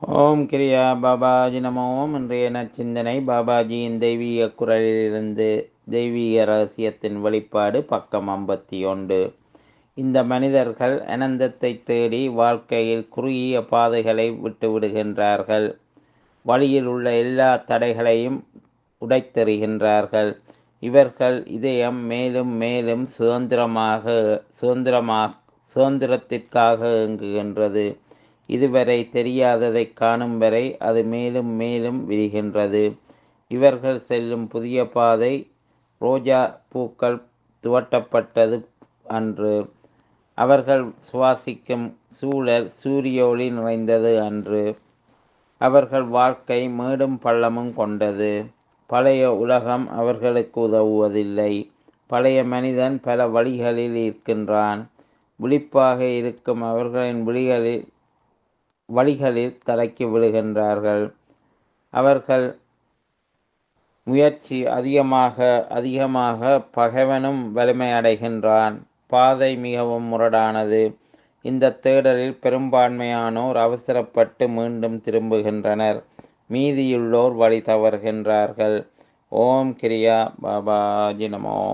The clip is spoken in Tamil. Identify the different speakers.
Speaker 1: ஓம் கிரியா பாபாஜி நம ஓம் இன்றைய நற்சிந்தனை பாபாஜியின் தெய்வீக குரலிலிருந்து தெய்வீக ரகசியத்தின் வெளிப்பாடு பக்கம் ஐம்பத்தி ஒன்று இந்த மனிதர்கள் அனந்தத்தை தேடி வாழ்க்கையில் குறுகிய பாதைகளை விட்டு விடுகின்றார்கள் வழியில் உள்ள எல்லா தடைகளையும் உடைத்தெறிகின்றார்கள் இவர்கள் இதயம் மேலும் மேலும் சுதந்திரமாக சுதந்திரமாக சுதந்திரத்திற்காக இயங்குகின்றது இதுவரை தெரியாததை காணும் வரை அது மேலும் மேலும் விரிகின்றது இவர்கள் செல்லும் புதிய பாதை ரோஜா பூக்கள் துவட்டப்பட்டது அன்று அவர்கள் சுவாசிக்கும் சூழல் சூரிய ஒளி நிறைந்தது அன்று அவர்கள் வாழ்க்கை மேடும் பள்ளமும் கொண்டது பழைய உலகம் அவர்களுக்கு உதவுவதில்லை பழைய மனிதன் பல வழிகளில் இருக்கின்றான் விழிப்பாக இருக்கும் அவர்களின் விழிகளில் வழிகளில் தலைக்கு விழுகின்றார்கள் அவர்கள் முயற்சி அதிகமாக அதிகமாக பகைவனும் வலிமை அடைகின்றான் பாதை மிகவும் முரடானது இந்த தேடலில் பெரும்பான்மையானோர் அவசரப்பட்டு மீண்டும் திரும்புகின்றனர் மீதியுள்ளோர் வழி தவறுகின்றார்கள் ஓம் கிரியா பாபாஜி நமோ